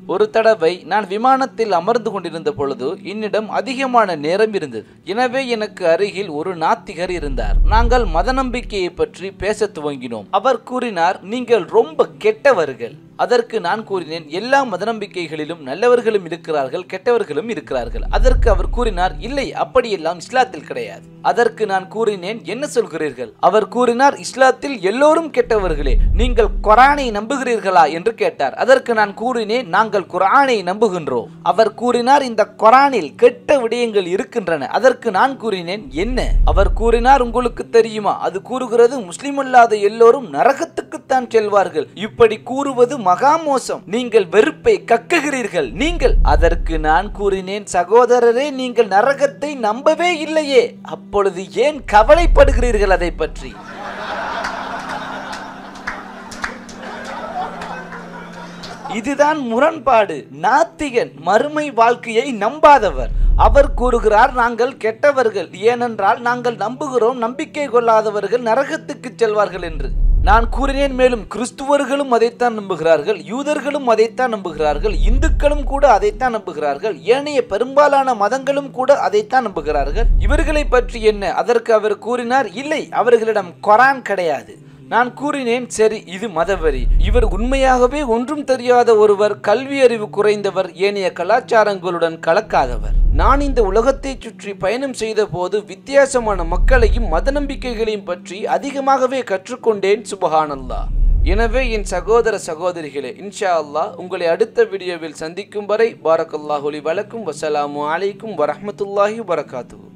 ஒரு தடவை நான் விமானத்தில் அமர்ந்து கொண்டிருந்த பொழுது என்னிடம் அதிகமான நேரம் இருந்தது எனவே எனக்கு அருகில் ஒரு நாத்திகர் இருந்தார் நாங்கள் மத நம்பிக்கையை பற்றி பேச துவங்கினோம் அவர் கூறினார் நீங்கள் ரொம்ப கெட்டவர்கள் அதற்கு நான் கூறினேன் எல்லா மத நம்பிக்கைகளிலும் நல்லவர்களும் இருக்கிறார்கள் கெட்டவர்களும் இருக்கிறார்கள் அதற்கு அவர் கூறினார் இல்லை அப்படியெல்லாம் இஸ்லாத்தில் கிடையாது அதற்கு நான் கூறினேன் என்ன சொல்கிறீர்கள் அவர் கூறினார் இஸ்லாத்தில் எல்லோரும் கெட்டவர்களே நீங்கள் குரானை நம்புகிறீர்களா என்று கேட்டார் அதற்கு நான் கூறினேன் நாங்கள் குரானை நம்புகின்றோம் அவர் கூறினார் இந்த குரானில் கெட்ட விடயங்கள் இருக்கின்றன அதற்கு நான் கூறினேன் என்ன அவர் கூறினார் உங்களுக்கு தெரியுமா அது கூறுகிறது முஸ்லிம் அல்லாத எல்லோரும் நரகத்துக்குத்தான் செல்வார்கள் இப்படி கூறுவது மகா மோசம் நீங்கள் வெறுப்பை கக்குகிறீர்கள் நீங்கள் அதற்கு நான் கூறினேன் சகோதரரே நீங்கள் நரகத்தை நம்பவே இல்லையே அப்பொழுது ஏன் கவலைப்படுகிறீர்கள் அதை பற்றி இதுதான் முரண்பாடு நாத்திகன் மறுமை வாழ்க்கையை நம்பாதவர் அவர் கூறுகிறார் நாங்கள் கெட்டவர்கள் ஏனென்றால் நாங்கள் நம்புகிறோம் நம்பிக்கை கொள்ளாதவர்கள் நரகத்துக்கு செல்வார்கள் என்று நான் கூறினேன் மேலும் கிறிஸ்துவர்களும் அதைத்தான் நம்புகிறார்கள் யூதர்களும் அதைத்தான் நம்புகிறார்கள் இந்துக்களும் கூட அதைத்தான் நம்புகிறார்கள் ஏனைய பெரும்பாலான மதங்களும் கூட அதைத்தான் நம்புகிறார்கள் இவர்களை பற்றி என்ன அதற்கு அவர் கூறினார் இல்லை அவர்களிடம் கொரான் கிடையாது நான் கூறினேன் சரி இது மதவெறி இவர் உண்மையாகவே ஒன்றும் தெரியாத ஒருவர் கல்வி அறிவு குறைந்தவர் ஏனைய கலாச்சாரங்களுடன் கலக்காதவர் நான் இந்த உலகத்தை சுற்றி பயணம் செய்த போது வித்தியாசமான மக்களையும் மத நம்பிக்கைகளையும் பற்றி அதிகமாகவே கற்றுக்கொண்டேன் சுபஹானல்லா எனவே என் சகோதர சகோதரிகளே இன்ஷா அல்லாஹ் உங்களை அடுத்த வீடியோவில் சந்திக்கும் வரை பாரக்கல்லாஹுலி வலக்கும் வசலாமு அலைக்கும் வரஹ்மத்துல்லாஹி வரகாத்துஹு